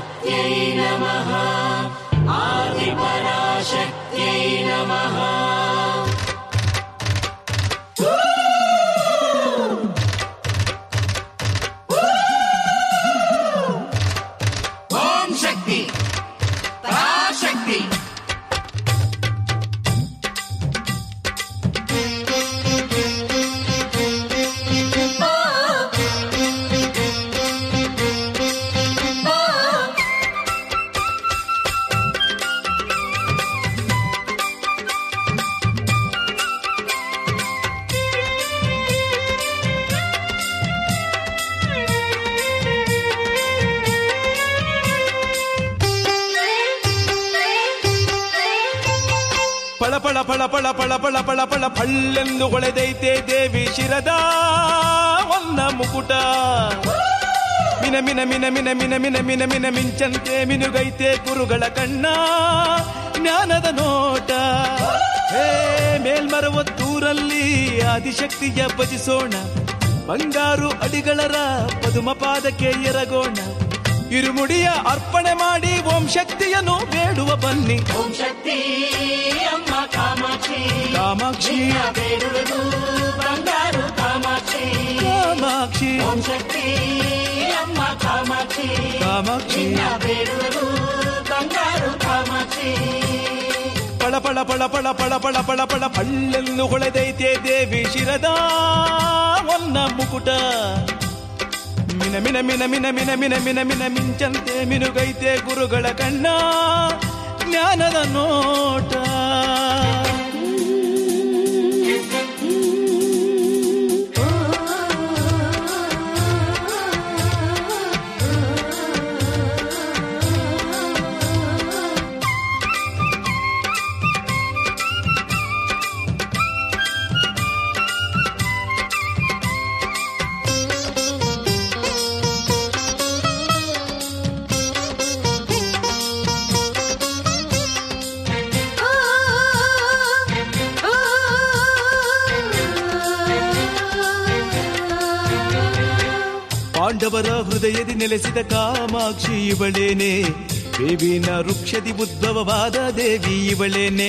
पराशक्त्यै नमः आदिपराशक्त्यै नमः ॐ शक्ति पराशक्ति ಪಳ ಪಳ ಪಳ ಪಳ ಪಳ ಪಳ ಪಳ ಪಳ ಪಳ್ಳೆಂದು ಹೊಳೆದೈತೆ ದೇವಿ ಶಿರದ ಒನ್ನ ಮುಕುಟ ಮಿನ ಮಿನ ಮಿನ ಮಿನ ಮಿನ ಮಿನ ಮಿನ ಮಿನ ಮಿಂಚಂತೆ ಮಿನುಗೈತೆ ಗುರುಗಳ ಕಣ್ಣ ಜ್ಞಾನದ ನೋಟ ಹೇ ಮೇಲ್ಮರವತ್ತೂರಲ್ಲಿ ಆದಿಶಕ್ತಿಯ ಭಜಿಸೋಣ ಬಂಗಾರು ಅಡಿಗಳರ ಪದುಮ ಪಾದಕ್ಕೆ ಎರಗೋಣ ಇರುಮುಡಿಯ ಅರ್ಪಣೆ ಮಾಡಿ ಓಂ ಶಕ್ತಿಯನ್ನು ಬೇಡುವ ಬನ್ನಿ ಓಂ ಶಕ್ತಿ ಅಮ್ಮ ಕಾಮಾಕ್ಷಿ ಕಾಮಾಕ್ಷಿ ನಿನ್ನ ಬೇಡುವುದು ಬಂಗಾರು ಕಾಮಾಕ್ಷಿ ಕಾಮಾಕ್ಷಿ ಓಂ ಶಕ್ತಿ ಅಮ್ಮ ಕಾಮಾಕ್ಷಿ ಕಾಮಾಕ್ಷಿ ನಿನ್ನ ಬೇಡುವುದು ಬಂಗಾರು ಕಾಮಾಕ್ಷಿ ಪಳ ಪಳ ಪಳ ಪಳ ಪಳ ಪಳ ಪಳ ಪಳ ಪಳ್ಳೆಂದು ಹೊಳೆದೈತೆ ದೇವಿ ಶಿರದ ಒನ್ನ ಮುಕುಟ ಮಿನ ಮಿನ ಮಿನ ಮಿನ ಮಿನ ಮಿನ ಮಿನ ಮಿನ ಮಿಂಚಂತೆ ಮಿನುಗೈತೆ ಗುರುಗಳ ಕಣ್ಣ ಜ್ಞಾನದ ನೋಟ ಪಾಂಡವರ ಹೃದಯದಿ ನೆಲೆಸಿದ ಕಾಮಾಕ್ಷಿ ಇವಳೇನೆ ಬೇವಿನ ವೃಕ್ಷದಿ ಉದ್ಭವವಾದ ದೇವಿ ಇವಳೇನೆ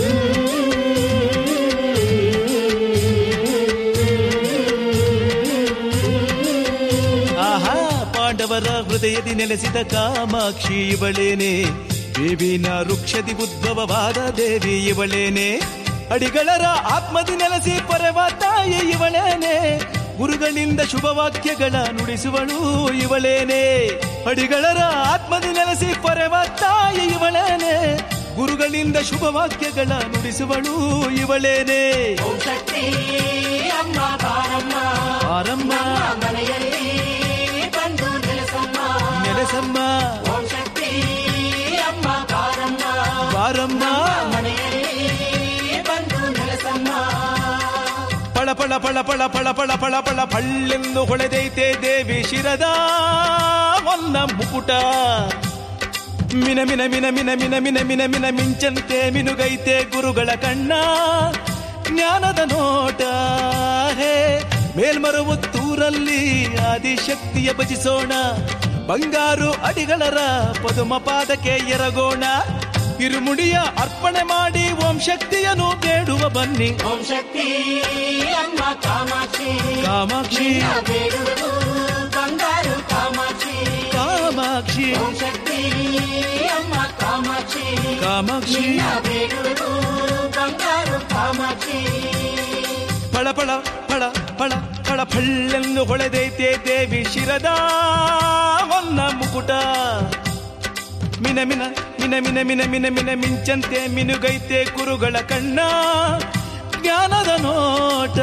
ಆಹಾ ಪಾಂಡವರ ಹೃದಯದಿ ನೆಲೆಸಿದ ಕಾಮಾಕ್ಷಿ ಇವಳೇನೆ ಬೇವಿನ ವೃಕ್ಷದಿ ಉದ್ಭವವಾದ ದೇವಿ ಇವಳೇನೆ ಅಡಿಗಳರ ಆತ್ಮದಿ ನೆಲೆಸಿ ಪರವ ತಾಯಿ ಇವಳೇನೆ ಗುರುಗಳಿಂದ ಶುಭವಾಕ್ಯಗಳ ನುಡಿಸುವಳು ಇವಳೇನೆ ಅಡಿಗಳರ ಆತ್ಮದಿ ನೆಲೆಸಿ ಪರವ ತಾಯಿ ಇವಳೇನೆ ಗುರುಗಳಿಂದ ಶುಭವಾಕ್ಯಗಳ ನುಡಿಸುವಳು ಇವಳೇನೆ ಓಂ ಶಕ್ತಿ ಅಮ್ಮ ಬಾರಮ್ಮ ಆರಮ್ಮ ಮನೆಯಲ್ಲಿ ಬಂದು ನೆಲೆಸಮ್ಮ ನೆಲೆಸಮ್ಮ ಓಂ ಶಕ್ತಿ ಅಮ್ಮ ಬಾರಮ್ಮ ಬಾರಮ್ಮ ಮನೆಯಲ್ಲಿ ಬಂದು ನೆಲೆಸಮ್ಮ ಪಳ ಪಳ ಪಳ ಪಳ ಪಳ ಪಳ ಪಳ ಪಳ ಪಳ್ಳೆಂದು ಹೊಳೆದೈತೆ ದೇವಿ ಶಿರದ ಒನ್ನ ಮುಕುಟ ಮಿನ ಮಿನ ಮಿನ ಮಿನ ಮಿನ ಮಿನ ಮಿನ ಮಿನ ಮಿಂಚಂತೆ ಮಿನುಗೈತೆ ಗುರುಗಳ ಕಣ್ಣ ಜ್ಞಾನದ ನೋಟ ಹೇ ಮೇಲ್ಮರವತ್ತೂರಲ್ಲಿ ಆದಿಶಕ್ತಿಯ ಭಜಿಸೋಣ ಬಂಗಾರು ಅಡಿಗಳರ ಪದುಮ ಪಾದಕ್ಕೆ ಎರಗೋಣ ಇರುಮುಡಿಯ ಅರ್ಪಣೆ ಮಾಡಿ ಓಂ ಶಕ್ತಿಯನ್ನು ಬೇಡುವ ಬನ್ನಿ ಓಂ ಶಕ್ತಿ ಅಮ್ಮ ಕಾಮಾಕ್ಷಿ ಕಾಮಾಕ್ಷಿ ನಿನ್ನ ಬೇಡುವುದು ಬಂಗಾರು ಕಾಮಾಕ್ಷಿ ಕಾಮಾಕ್ಷಿ ಓಂ ಶಕ್ತಿ ಅಮ್ಮ ಕಾಮಾಕ್ಷಿ ಕಾಮಾಕ್ಷಿ ನಿನ್ನ ಬೇಡುವುದು ಬಂಗಾರು ಕಾಮಾಕ್ಷಿ ಫಳ ಫಳ ಫಳ ಫಳ ಫಳ ಫಳ್ಳೆಂದು ಹೊಳೆದೈತೆ ದೇವಿ ಶಿರದ ಒನ್ನ ಮುಕುಟ ಮಿನ ಮಿನ ಮಿನ ಮಿನ ಮಿನ ಮಿನ ಮಿನ ಮಿಂಚಂತೆ ಮಿನುಗೈತೆ ಕುರುಗಳ ಕಣ್ಣ ಜ್ಞಾನದ ನೋಟ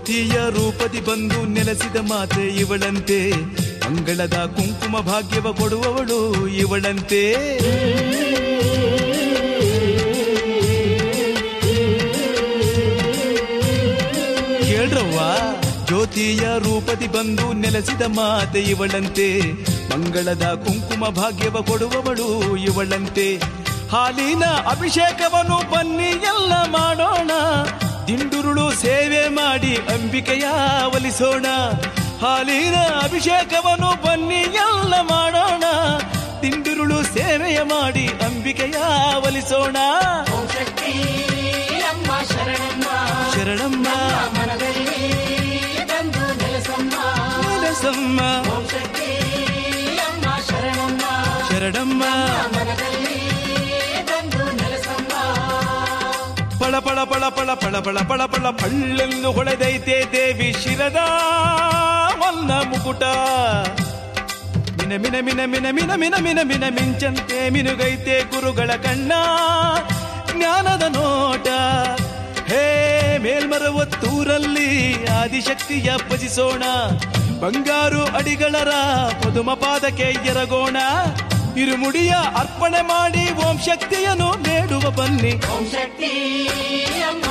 ಜ್ಯೋತಿಯ ರೂಪದಿ ಬಂದು ನೆಲೆಸಿದ ಮಾತೆ ಇವಳಂತೆ ಮಂಗಳದ ಕುಂಕುಮ ಭಾಗ್ಯವ ಕೊಡುವವಳು ಇವಳಂತೆ ಕೇಳ್ರವ್ವ ಜ್ಯೋತಿಯ ರೂಪದಿ ಬಂದು ನೆಲೆಸಿದ ಮಾತೆ ಇವಳಂತೆ ಮಂಗಳದ ಕುಂಕುಮ ಭಾಗ್ಯವ ಕೊಡುವವಳು ಇವಳಂತೆ ಹಾಲಿನ ಅಭಿಷೇಕವನ್ನು ಬನ್ನಿ ಎಲ್ಲ ಮಾಡೋಣ ದಿಂಡುರುಳು ಸೇವೆ ಮಾಡಿ ಅಂಬಿಕೆಯ ಒಲಿಸೋಣ ಹಾಲಿನ ಅಭಿಷೇಕವನ್ನು ಬನ್ನಿ ಎಲ್ಲ ಮಾಡೋಣ ದಿಂಡುರುಳು ಸೇವೆಯ ಮಾಡಿ ಅಂಬಿಕೆಯ ಒಲಿಸೋಣ ಓಂ ಶಕ್ತಿ ಅಮ್ಮ ಶರಣಮ್ಮ ಶರಣಮ್ಮ ಮನದಲ್ಲಿ ಬಂದು ನೆಲೆಸಮ್ಮ ನೆಲೆಸಮ್ಮ ಓಂ ಶಕ್ತಿ ಅಮ್ಮ ಶರಣಮ್ಮ ಶರಣಮ್ಮ ಮನದಲ್ಲಿ ಬಂದು ನೆಲೆಸಮ್ಮ ಪಳ ಪಳ ಪಳ ಪಳ ಪಳ ಪಳ ಪಳ ಪಳ ಪಳ್ಳೆಂದು ಹೊಳೆದೈತೆ ದೇವಿ ಶಿರದ ಮಲ್ಲ ಮುಕುಟ ಮಿನ ಮಿನ ಮಿನ ಮಿನ ಮಿನ ಮಿನ ಮಿನ ಮಿನ ಮಿಂಚಂತೆ ಮಿನುಗೈತೆ ಗುರುಗಳ ಕಣ್ಣ ಜ್ಞಾನದ ನೋಟ ಹೇ ಮೇಲ್ಮರವತ್ತೂರಲ್ಲಿ ಆದಿಶಕ್ತಿಯ ಭಜಿಸೋಣ ಬಂಗಾರು ಅಡಿಗಳರ ಪದುಮ ಪಾದಕ್ಕೆ ಎರಗೋಣ ಇರುಮುಡಿಯ ಅರ್ಪಣೆ ಮಾಡಿ ಓಂ ಶಕ್ತಿಯನ್ನು ಬೇಡುವ ಬನ್ನಿ ಓಂ ಶಕ್ತಿ ಅಮ್ಮ